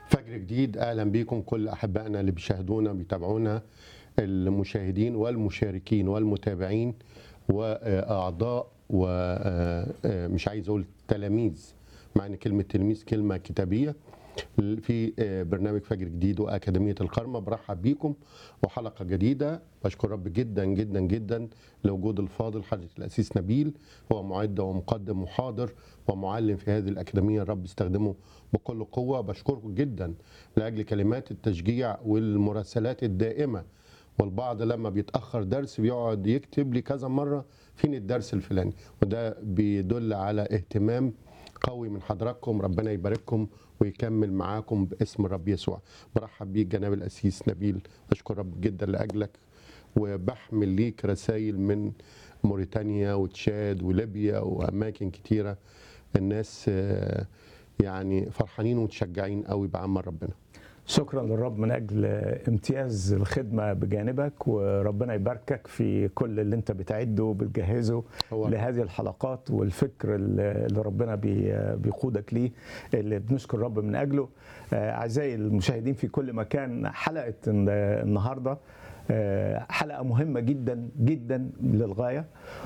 فجر جديد اهلا بيكم كل احبائنا اللي بيشاهدونا بيتابعونا المشاهدين والمشاركين والمتابعين واعضاء ومش عايز اقول تلاميذ مع ان كلمه تلميذ كلمه كتابيه في برنامج فجر جديد واكاديميه القرمه برحب بيكم وحلقه جديده بشكر رب جدا جدا جدا لوجود الفاضل حضره الاسيس نبيل هو معد ومقدم وحاضر ومعلم في هذه الاكاديميه الرب يستخدمه بكل قوه بشكركم جدا لاجل كلمات التشجيع والمراسلات الدائمه والبعض لما بيتاخر درس بيقعد يكتب لي كذا مره فين الدرس الفلاني وده بيدل على اهتمام قوي من حضراتكم ربنا يبارككم ويكمل معاكم باسم الرب يسوع برحب بيك جناب الاسيس نبيل بشكر رب جدا لاجلك وبحمل ليك رسائل من موريتانيا وتشاد وليبيا واماكن كتيره الناس يعني فرحانين ومتشجعين قوي بعمل ربنا شكرا للرب من اجل امتياز الخدمه بجانبك وربنا يباركك في كل اللي انت بتعده وبتجهزه هو. لهذه الحلقات والفكر اللي ربنا بي- بيقودك ليه اللي بنشكر الرب من اجله آه، اعزائي المشاهدين في كل مكان حلقه النهارده آه، حلقه مهمه جدا جدا للغايه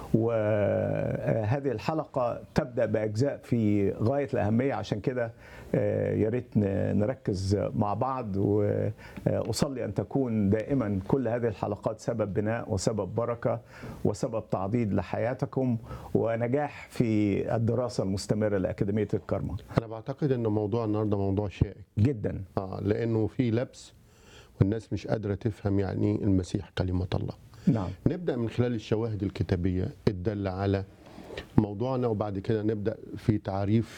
وهذه الحلقه تبدا باجزاء في غايه الاهميه عشان كده آه، يا ريت ن- نركز مع بعض واصلي ان تكون دائما كل هذه الحلقات سبب بناء وسبب بركه وسبب تعضيد لحياتكم ونجاح في الدراسه المستمره لاكاديميه الكرمه انا بعتقد ان موضوع النهارده موضوع شائك جدا اه لانه في لبس والناس مش قادره تفهم يعني إيه المسيح كلمه الله نعم نبدا من خلال الشواهد الكتابيه الداله على موضوعنا وبعد كده نبدا في تعريف